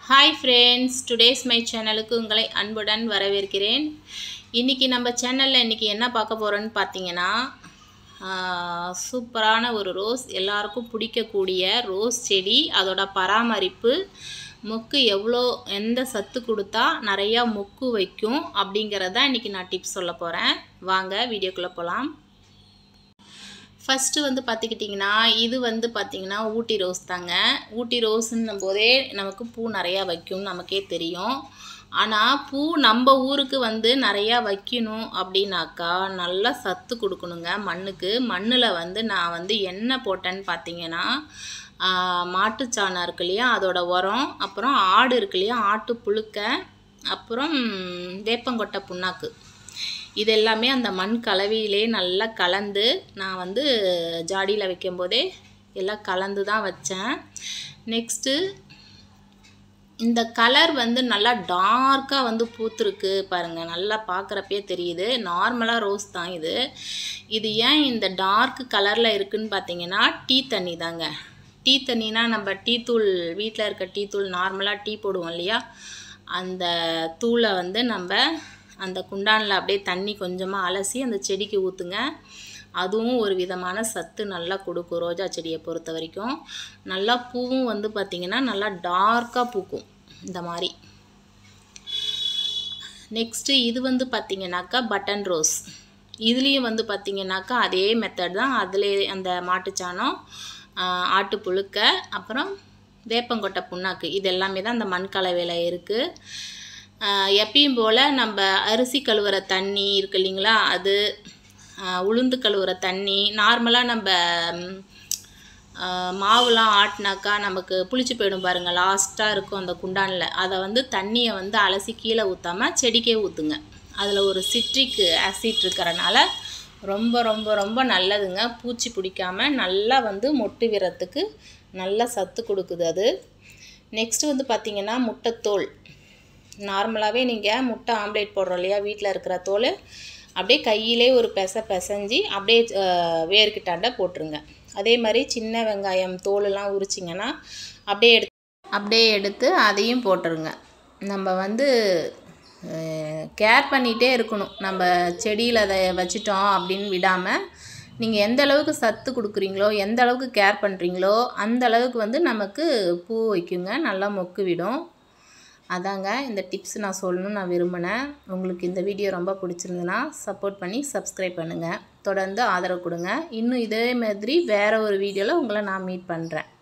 hi friends today's my சேனலுக்கு உங்களை அன்புடன் வரவேற்கிறேன் இன்றைக்கி நம்ம சேனலில் இன்றைக்கி என்ன பார்க்க போகிறோன்னு பார்த்தீங்கன்னா ஆஹ், சூப்பரான ஒரு ரோஸ் எல்லாருக்கும் பிடிக்கக்கூடிய ரோஸ் செடி அதோட பராமரிப்பு மொக்கு எவ்வளோ எந்த சத்து கொடுத்தா நிறையா மொக்கு வைக்கும் அப்படிங்கிறத இன்றைக்கி நான் டிப்ஸ் சொல்ல போகிறேன் வாங்க வீடியோக்குள்ளே போகலாம் ஃபஸ்ட்டு வந்து பார்த்துக்கிட்டிங்கன்னா இது வந்து பார்த்திங்கன்னா ஊட்டி ரோஸ் தாங்க ஊட்டி ரோஸுன்னும் போதே நமக்கு பூ நிறையா வைக்கும் நமக்கே தெரியும் ஆனால் பூ நம்ம ஊருக்கு வந்து நிறையா வைக்கணும் அப்படின்னாக்கா நல்லா சத்து கொடுக்கணுங்க மண்ணுக்கு மண்ணில் வந்து நான் வந்து என்ன போட்டேன்னு பார்த்தீங்கன்னா ஆஹ், மாட்டுச்சாணம் இருக்கு இல்லையா அதோட உரம் அப்புறம் ஆடு இருக்கு இல்லையா ஆட்டு புழுக்க அப்புறம் வேப்பங்கொட்டை புண்ணாக்கு இது எல்லாமே அந்த மண் கலவையிலே நல்லா கலந்து நான் வந்து ஜாடியில் வைக்கும்போதே எல்லாம் கலந்து தான் வச்சேன் நெக்ஸ்ட்டு இந்த கலர் வந்து நல்லா டார்க்காக வந்து பூத்துருக்கு பாருங்கள் நல்லா பார்க்குறப்பே தெரியுது நார்மலாக ரோஸ் தான் இது இது ஏன் இந்த டார்க் கலரில் இருக்குன்னு பார்த்தீங்கன்னா டீ தண்ணி தாங்க டீ தண்ணினா நம்ம டீ தூள் வீட்டில் இருக்க டீ தூள் நார்மலாக டீ போடுவோம் இல்லையா அந்த தூளை வந்து நம்ம அந்த குண்டானில் அப்படியே தண்ணி கொஞ்சமாக அலசி அந்த செடிக்கு ஊற்றுங்க அதுவும் ஒரு விதமான சத்து நல்லா கொடுக்கும் ரோஜா செடியை பொறுத்த வரைக்கும் நல்லா பூவும் வந்து பார்த்திங்கன்னா நல்லா டார்க்காக பூக்கும் இந்த மாதிரி நெக்ஸ்ட்டு இது வந்து பார்த்திங்கனாக்கா பட்டன் ரோஸ் இதுலேயும் வந்து பார்த்திங்கனாக்கா அதே மெத்தட் தான் அதில் அந்த மாட்டுச்சாணம் ஆஹ், ஆட்டு புழுக்க அப்புறம் வேப்பங்கொட்டை புண்ணாக்கு இது எல்லாமே தான் அந்த மண் கலவையில் இருக்குது எப்பயும் போல் நம்ம அரிசி கழுவுற தண்ணி இருக்கு இல்லைங்களா அது ஆஹ், உளுந்து கழுவுற தண்ணி நார்மலாக நம்ம ம், ஆஹ், மாவுலாம் ஆட்டினாக்கா நமக்கு புளிச்சு போயிடும் பாருங்கள் லாஸ்ட்டாக இருக்கும் அந்த குண்டானில் அதை வந்து தண்ணியை வந்து அலசி கீழே ஊற்றாமல் செடிக்கே ஊற்றுங்க அதில் ஒரு சிட்ரிக் ஆசிட் இருக்கிறனால ரொம்ப ரொம்ப ரொம்ப நல்லதுங்க பூச்சி பிடிக்காம நல்லா வந்து மொட்டு விரத்துக்கு நல்ல சத்து கொடுக்குது அது நெக்ஸ்ட் வந்து பார்த்திங்கன்னா முட்டைத்தோல் நார்மலாகவே நீங்கள் முட்டை ஆம்லேட் போடுறோம் இல்லையா வீட்டில் இருக்கிற தோல் அப்படியே கையிலே ஒரு பெச பெசஞ்சு அப்படியே அஹ், வேர்க்கிட்டாண்ட போட்டுருங்க அதே மாதிரி சின்ன வெங்காயம் தோலெல்லாம் உரிச்சிங்கன்னா அப்படியே எடுத்து அப்படியே எடுத்து அதையும் போட்டுருங்க நம்ம வந்து கேர் பண்ணிகிட்டே இருக்கணும் நம்ம செடியில் அதை வச்சிட்டோம் அப்படின்னு விடாமல் நீங்கள் எந்த அளவுக்கு சத்து கொடுக்குறீங்களோ எந்த அளவுக்கு கேர் பண்ணுறீங்களோ அந்த அளவுக்கு வந்து நமக்கு பூ வைக்குங்க நல்லா மொக்கு விடும் அதாங்க இந்த டிப்ஸ் நான் சொல்லணும்னு நான் விரும்பினேன் உங்களுக்கு இந்த வீடியோ ரொம்ப பிடிச்சிருந்ததுன்னா சப்போர்ட் பண்ணி சப்ஸ்கிரைப் பண்ணுங்கள் தொடர்ந்து ஆதரவு கொடுங்க இன்னும் இதே மாதிரி வேறு ஒரு வீடியோவில் உங்களை நான் மீட் பண்ணுறேன்